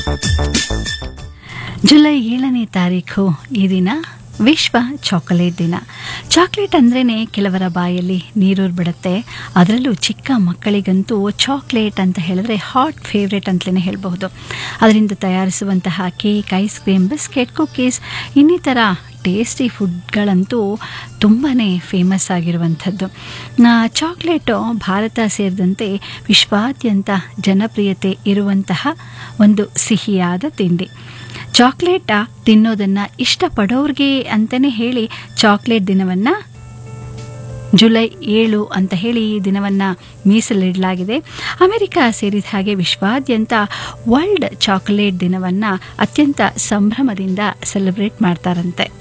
July ಏಳನೇ ತಾರೀಖು ಈ ದಿನ ವಿಶ್ವ ಚಾಕೊಲೇಟ್ ದಿನ ಚಾಕ್ಲೇಟ್ ಅಂದ್ರೇ ಕೆಲವರ ಬಾಯಲ್ಲಿ ನೀರೂರು ಬಿಡುತ್ತೆ ಅದರಲ್ಲೂ ಚಿಕ್ಕ ಮಕ್ಕಳಿಗಂತೂ ಚಾಕ್ಲೇಟ್ ಅಂತ ಹೇಳಿದ್ರೆ ಹಾಟ್ ಫೇವ್ರೇಟ್ ಅಂತಲೇ ಹೇಳಬಹುದು ಅದರಿಂದ ತಯಾರಿಸುವಂತಹ cake ice cream biscuit cookies ಇನ್ನಿತರ ಟೇಸ್ಟಿ ಫುಡ್ಗಳಂತೂ ತುಂಬಾ ಫೇಮಸ್ ಆಗಿರುವಂಥದ್ದು ಚಾಕ್ಲೇಟು ಭಾರತ ಸೇರಿದಂತೆ ವಿಶ್ವಾದ್ಯಂತ ಜನಪ್ರಿಯತೆ ಇರುವಂತಹ ಒಂದು ಸಿಹಿಯಾದ ತಿಂಡಿ ಚಾಕ್ಲೇಟ ತಿನ್ನೋದನ್ನು ಇಷ್ಟಪಡೋರಿಗೆ ಅಂತಲೇ ಹೇಳಿ ಚಾಕ್ಲೇಟ್ ದಿನವನ್ನು ಜುಲೈ ಏಳು ಅಂತ ಹೇಳಿ ಈ ದಿನವನ್ನು ಮೀಸಲಿಡಲಾಗಿದೆ ಅಮೆರಿಕ ಸೇರಿದ ಹಾಗೆ ವಿಶ್ವಾದ್ಯಂತ ವರ್ಲ್ಡ್ ಚಾಕೊಲೇಟ್ ದಿನವನ್ನು ಅತ್ಯಂತ ಸಂಭ್ರಮದಿಂದ ಸೆಲೆಬ್ರೇಟ್ ಮಾಡ್ತಾರಂತೆ